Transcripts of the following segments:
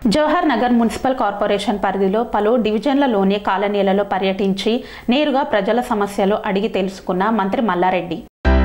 Jawahar Nagar municipal corporation పరిధిలో పలు డివిజన్లలోని కాలనీలలో పర్యటించి నేరుగా ప్రజల సమస్యలు అడిగి తెలుసుకున్న మంత్రి మల్లారెడ్డి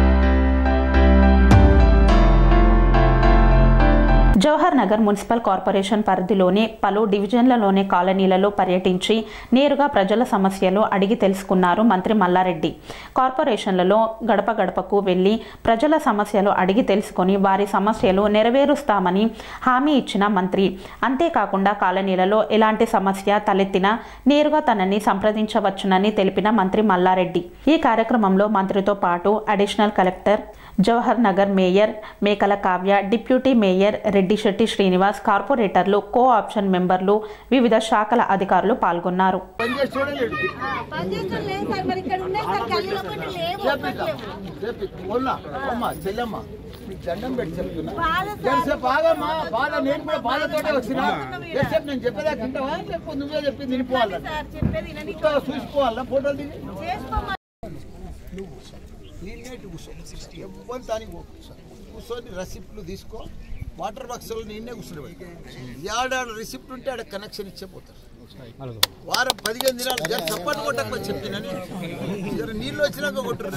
జవహర్ నగర్ మున్సిపల్ కార్పొరేషన్ పరిధిలోని పలు డివిజన్లలోని కాలనీలలో పర్యటించి నేరుగా ప్రజల సమస్యలు అడిగి తెలుసుకున్నారు మంత్రి మల్లారెడ్డి కార్పొరేషన్లలో గడప గడపకు వెళ్లి ప్రజల సమస్యలు అడిగి తెలుసుకొని వారి సమస్యలు నెరవేరుస్తామని హామీ ఇచ్చిన మంత్రి అంతేకాకుండా కాలనీలలో ఎలాంటి సమస్య తలెత్తినా నేరుగా తనని సంప్రదించవచ్చునని తెలిపిన మంత్రి మల్లారెడ్డి ఈ కార్యక్రమంలో మంత్రితో పాటు additional collector Jawahar Nagar mayor Mekala Kavya deputy mayor Reddishetti Srinivas కార్పొరేటర్లు కో ఆప్షన్ మెంబర్లు వివిధ శాఖల అధికారులు పాల్గొన్నారు పనిచేసి చూడలేడు పనిచేస్తాం లేదు సార్ మరి ఇక్కడ ఉన్నాయి సార్ గల్లీలో ఒకటి లేవు చేపిద్దా చెప్పి ఓల్నా అమ్మ చెల్లమ్మ మీకు దండం పెట్టి చెప్తున్నా బాధ సార్. జరసేపు బాగమ్మా బాధ నేను కూడా బాధతోటే వచ్చినా జరసేపు నేను చెప్పేదాకా వింటావా లేకపోతే నువ్వే చెప్పి నిలిపోవాలా సార్ చెప్పేది వినని ఇంకా చూసుకోవాలా ఫోటోలు దిగి చేసుకోమని నీళ్ళేటి కూర్చో ఎవ్వరి దానికి పో కూర్చో. కూర్చొని రెసిప్ట్లు తీసుకో వాటర్ బాక్స్లో నిన్నే కూర్చోబెట్టి ఏడాడ రిసిప్ట్ ఉంటే ఆడ కనెక్షన్ ఇచ్చే పోతారు వారం పదిహేను దినాలు జర చప్పట్లు కొట్టకపోతే చెప్తున్నాను జర నీళ్ళు వచ్చినాక కొట్టురు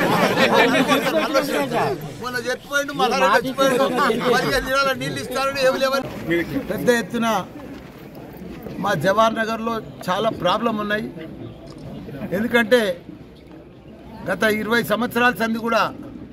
మొన్న చచ్చిపోయిండు మళ్ళీ చచ్చిపోయిండు పదిహేను దినాల నీళ్ళు ఇస్తారని ఏమి లేవని పెద్ద ఎత్తున మా జవహర్ నగర్లో చాలా ప్రాబ్లం ఉన్నాయి ఎందుకంటే గత ఇరవై సంవత్సరాల సంది కూడా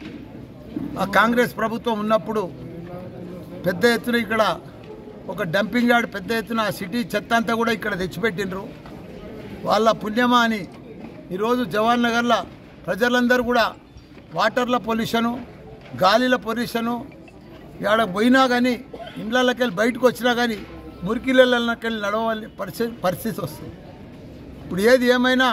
ఆ కాంగ్రెస్ ప్రభుత్వం ఉన్నప్పుడు పెద్ద ఎత్తున ఇక్కడ ఒక డంపింగ్ యార్డ్ పెద్ద ఎత్తున ఆ సిటీ చెత్త అంతా కూడా ఇక్కడ తెచ్చిపెట్టిండ్రు వాళ్ళ పుణ్యమా అని ఈరోజు జవహర్ నగర్లో ప్రజలందరూ కూడా వాటర్ల పొల్యూషను గాలిల పొల్యూషను ఆడ పోయినా కానీ ఇండ్లకి వెళ్ళి బయటకు వచ్చినా కానీ మురికిళ్ళకి వెళ్ళి నడవాలి పరిస్థితి పరిస్థితి వస్తుంది ఇప్పుడు ఏది ఏమైనా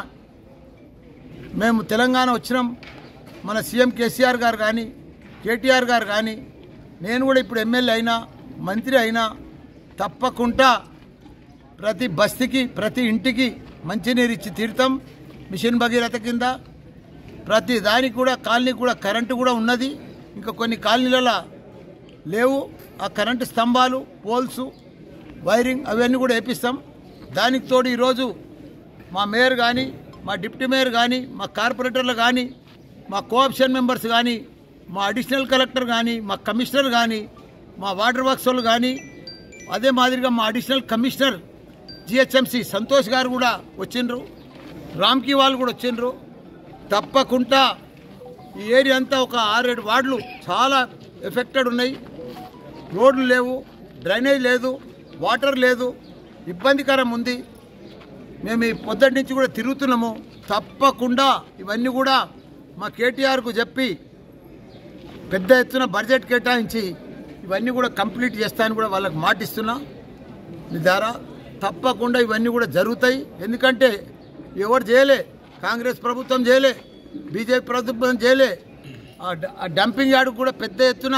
మేము తెలంగాణ వచ్చినాం మన సీఎం కేసీఆర్ గారు కానీ కేటీఆర్ గారు కానీ నేను కూడా ఇప్పుడు ఎమ్మెల్యే అయినా మంత్రి అయినా తప్పకుండా ప్రతి బస్తీకి ప్రతి ఇంటికి మంచినీరు ఇచ్చి తీరుతాం మిషన్ భగీరథ కింద ప్రతి దానికి కూడా కాలనీ కూడా కరెంటు కూడా ఉన్నది ఇంకా కొన్ని కాలనీలలో లేవు ఆ కరెంటు స్తంభాలు పోల్సు వైరింగ్ అవన్నీ కూడా వేపిస్తాం దానికి తోడు ఈరోజు మా మేయర్ కానీ మా డిప్యూటీ మేయర్ కానీ మా కార్పొరేటర్లు కానీ మా కోఆప్షన్ మెంబర్స్ కానీ మా అడిషనల్ కలెక్టర్ కానీ మా కమిషనర్ కానీ మా వాటర్ వర్క్స్ వాళ్ళు కానీ అదే మాదిరిగా మా అడిషనల్ కమిషనర్ జిహెచ్ఎంసి సంతోష్ గారు కూడా వచ్చిండ్రు రామ్కి వాళ్ళు కూడా వచ్చిండ్రు తప్పకుండా ఈ ఏరియా అంతా ఒక ఆరేడు వార్డులు చాలా ఎఫెక్టెడ్ ఉన్నాయి రోడ్లు లేవు డ్రైనేజ్ లేదు వాటర్ లేదు ఇబ్బందికరం ఉంది మేము ఈ పొద్దుటి నుంచి కూడా తిరుగుతున్నాము తప్పకుండా ఇవన్నీ కూడా మా కేటీఆర్కు చెప్పి పెద్ద ఎత్తున బడ్జెట్ కేటాయించి ఇవన్నీ కూడా కంప్లీట్ చేస్తానని కూడా వాళ్ళకి మాటిస్తున్నా మీ ద్వారా తప్పకుండా ఇవన్నీ కూడా జరుగుతాయి ఎందుకంటే ఎవరు చేయలే కాంగ్రెస్ ప్రభుత్వం చేయలే బీజేపీ ప్రభుత్వం చేయలే ఆ డ- ఆ డంపింగ్ యార్డ్ కూడా పెద్ద ఎత్తున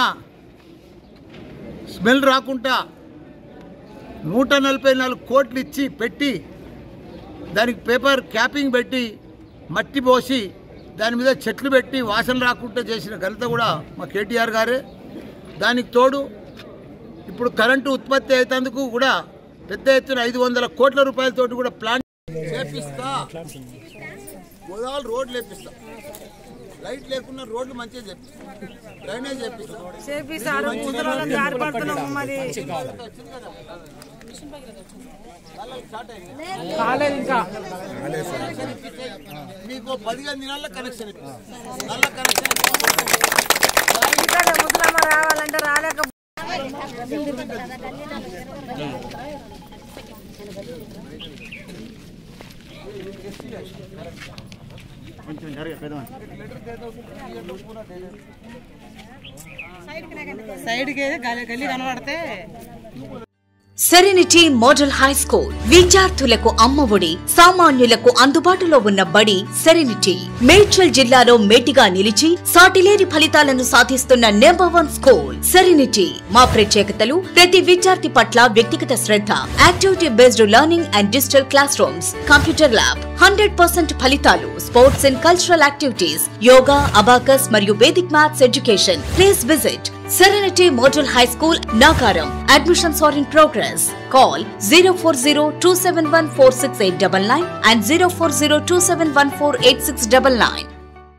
స్మెల్ రాకుండా నూట నలభై నాలుగు కోట్లు ఇచ్చి పెట్టి దానికి పేపర్ క్యాపింగ్ పెట్టి మట్టి పోసి దాని మీద చెట్లు పెట్టి వాసన రాకుండా చేసిన ఘనత కూడా మా కేటీఆర్ గారే దానికి తోడు ఇప్పుడు కరెంటు ఉత్పత్తి అయినందుకు కూడా పెద్ద ఎత్తున ఐదు వందల కోట్ల రూపాయలతోటి కూడా ప్లాంట్ చేపిస్తా గోదావరి రోడ్లు వేపిస్తా లైట్ లేకుండా రోడ్లు మంచిగా చేపిస్తా డ్రైనేజ్ చేపిస్తా చేపిస్తాడు ముసలి జారిపడుతున్నాము మరి కాలేదు ఇంకా మీకు పదిహేను దినాల్లో కనెక్షన్ ఇప్పిస్తా నల్ల కనెక్షన్ ఇప్పిస్తా. ఇక్కడ ముసలమ్మ రావాలంటే రాలేక సైడ్కి గల్లి కనబడితే సెరెనిటీ మోడల్ హై స్కూల్ విద్యార్థులకు అమ్మఒడి సామాన్యులకు అందుబాటులో ఉన్న బడి సెరెనిటీ మేడ్చల్ జిల్లాలో మేటిగా నిలిచి సాటిలేని ఫలితాలను సాధిస్తున్న నెంబర్ వన్ స్కూల్ సెరెనిటీ మా ప్రత్యేకతలు ప్రతి విద్యార్థి పట్ల వ్యక్తిగత శ్రద్ధ activity based learning and digital classroom computer lab hundred percent ఫలితాలు sports and cultural activities yoga abacus మరియు vedic maths education please visit Serenity Model High School, Nagaram. Admissions are in progress. Call 040 and 040 271 8699